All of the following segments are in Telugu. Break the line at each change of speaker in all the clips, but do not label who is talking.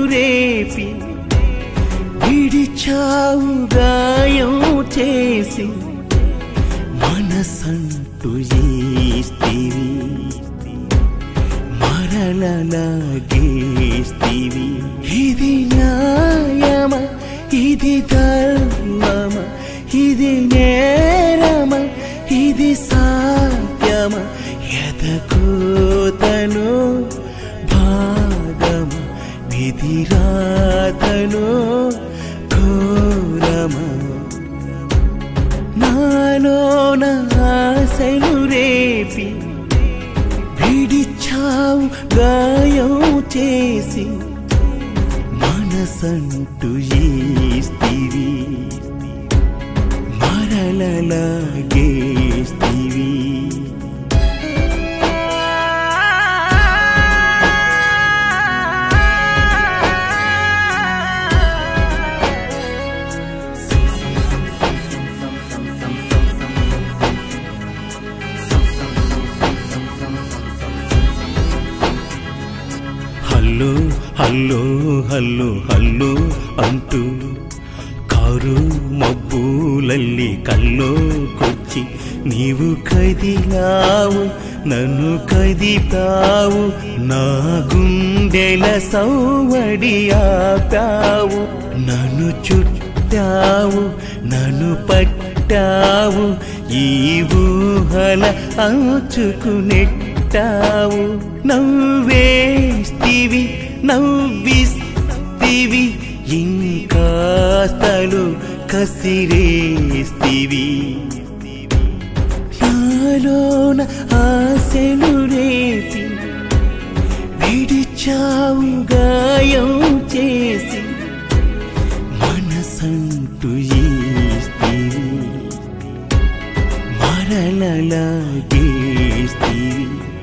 రేపి విడిచావు గాయం చేసి మనసంటూ ఈస్తివి మరలలాగేస్తివి ఇది న్యాయమ ఇది ధర్మమ ఇది నేరమ ఇది సాధ్యమ ఎదకోతను భాగమ విధిరాతను ఘోరమా నాలో నాశలు రేపి విడిచావు గాయం చేసి మనసంటూ ఈస్తివి మరలలాగేస్తివి హల్లు హల్లు హల్లు హల్లు అంటూ కారు మబ్బులల్లి కల్లోకొచ్చి నీవు కదిలావు నన్ను కదిపావు నా గుండెల సౌవడి ఆపావు నన్ను చుట్టావు నన్ను పట్టావు ఈ ఊహల అంచుకు నెట్టావు నవ్వేస్తివి నవ్విస్తివి ఇంకాస్తలు కసిరేస్తివి నాలోన ఆశలు రేపి విడిచావు గాయం చేసి మనసంటూ ఈస్తివి మరలలాగేస్తివి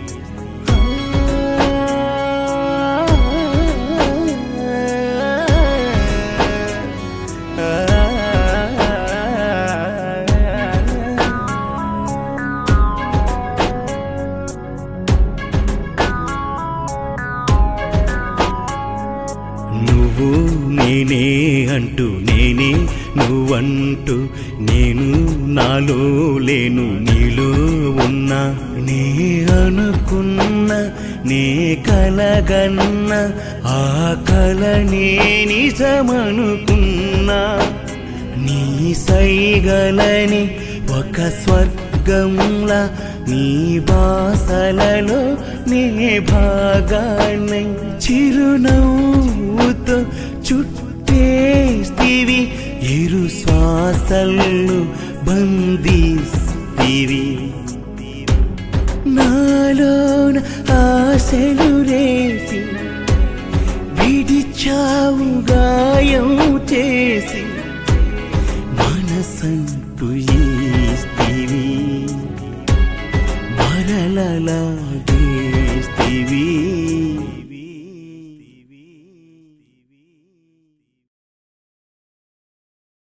నువ్వు నేనే అంటూ నేనే నువ్వంటూ నేను నాలో లేను నీలో ఉన్నా నే అనుకున్న నే కలగన్న ఆ కల నే నిజమనుకున్నా నీ సైగలని ఒక స్వర్గంలా నీ బాసలలో నే భాగాన్ని చిరునవ్వుతో చుట్టేస్తివి ఇరు శ్వాసలు బంధిస్తివి నాలోన ఆశలు రేపి విడిచావు గాయం చేసి మనసంటూ ఈస్తివి మరలలాగే